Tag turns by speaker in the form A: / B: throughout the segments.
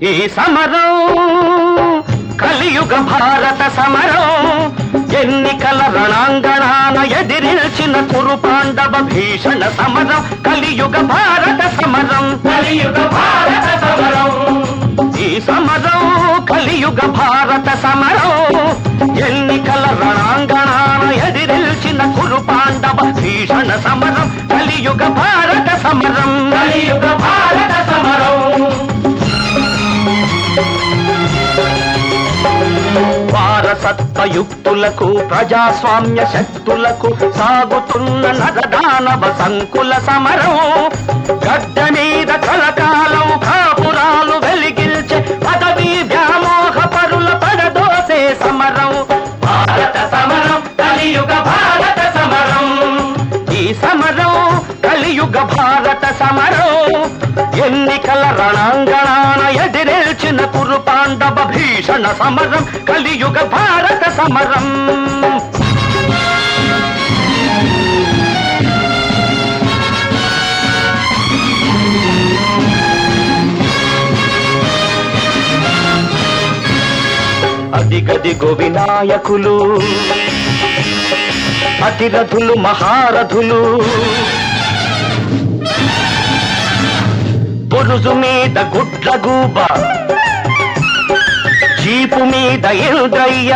A: ఈ సమరం కలియుగ భారత సమరం ఎన్నికల రణాంగణాన ఎదిరిల్చిన కురు పాండవ భీషణ సమరం కలియుగ భారత సమరం కలియుగ భారత సమరం ఈ సమరం కలియుగ భారత సమరం ఎన్నికల రణాంగణాన ఎదిరిల్చిన కురు పాండవ భీషణ సమరం కలియుగ భారత సమరం కలియుగ భారత సమరం వారసత్వయుక్తులకు ప్రజాస్వామ్య శక్తులకు సాగుతున్న నరదానవ సంకుల సమరం గడ్డ మీద కలకాలం కాపురాలు వెలిగిల్చే పదవీ వ్యామోహ పరుల పడదోసే సమరం భారత సమరం కలియుగ భారత సమరం ఈ సమరం కలియుగ భారత సమరం ఎన్నికల రణాంగణాన ఎదిరేల్చిన కురు పాండవ భీషణ సమరం కలియుగ భారత సమరం అదిగదిగో వినాయకులు అతిరథులు మహారథులు బురుజు మీద గుడ్ల గూబ జీపు మీద ఇంద్రయ్య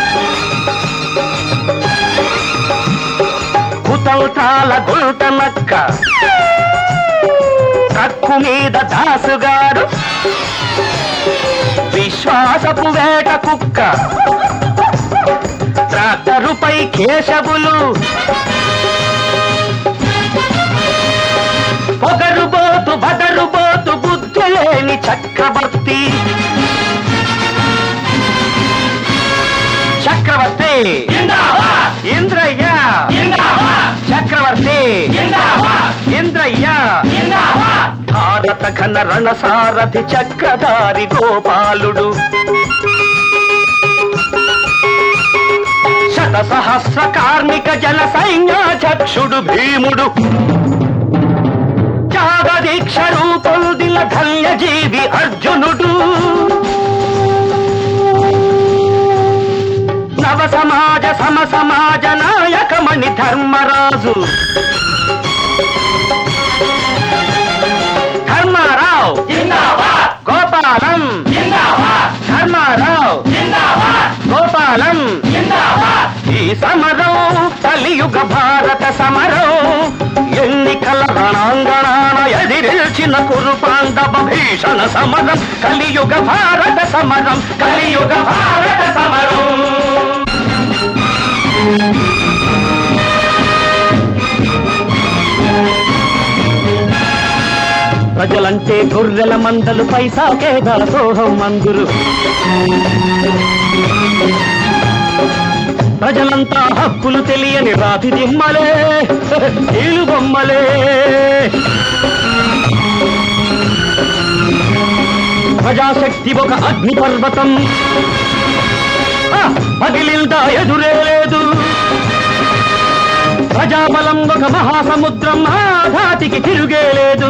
A: కుతంత్రాల గుంటనక్క కక్కు మీద దాసుగాడు విశ్వాసపు వేట కుక్క ట్రాక్టరుపై కేశవులు పొగరుబోతు బదరుబోతు బుద్ధి లేని చక్రవర్తి చక్రవర్తి ఇంద్రయ్య చక్రవర్తి ఇంద్రయ్య భారత ఘన రణసారథి చక్రధారి గోపాలుడు శత సహస్ర కార్మిక జన సైన్యాధ్యక్షుడు భీముడు త్యాగదీక్ష రూపొందిన ధన్యజీవి అర్జునుడు నవ సమాజ సమ సమాజ నాయకమణి ధర్మరాజు ధర్మారావు గోపాలం ధర్మారావు గోపాలం ఈ సమరం కలియుగ భారత సమరం ఎన్నికల రణాంగణాన ఎదిరిల్చిన కురు పాండవ భీషణ సమరం కలియుగ భారత సమరం కలియుగ భారత సమరం ప్రజలంటే గొర్రెల మందలు పైసాకే దాసోహం మందురు ప్రజలంతా హక్కులు తెలియని రాతి దిమ్మలే ఈలు బొమ్మలే ప్రజాశక్తి ఒక అగ్ని పర్వతం ఆ, పగిలిందా ఎదురే లేదు ప్రజాబలం ఒక మహాసముద్రం ఆ ధాటికి తిరుగే లేదు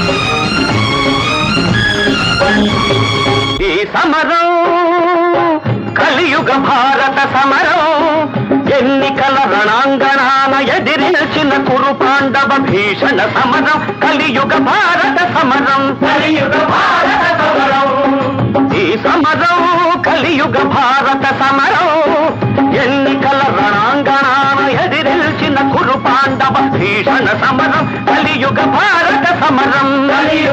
A: ఈ సమరం కలియుగ భారత సమరం ఎన్నికల రణాంగణాన ఎదిరిల్చిన కురు పాండవ భీషణ సమరం కలియుగ భారత సమరం కలియుగ భారత సమరం ఈ సమరం కలియుగ భారత సమరం ఎన్నికల రణాంగణాన ఎదిరిల్చిన కురు పాండవ భీషణ సమరం కలియుగ భారత సమరం కలియుగ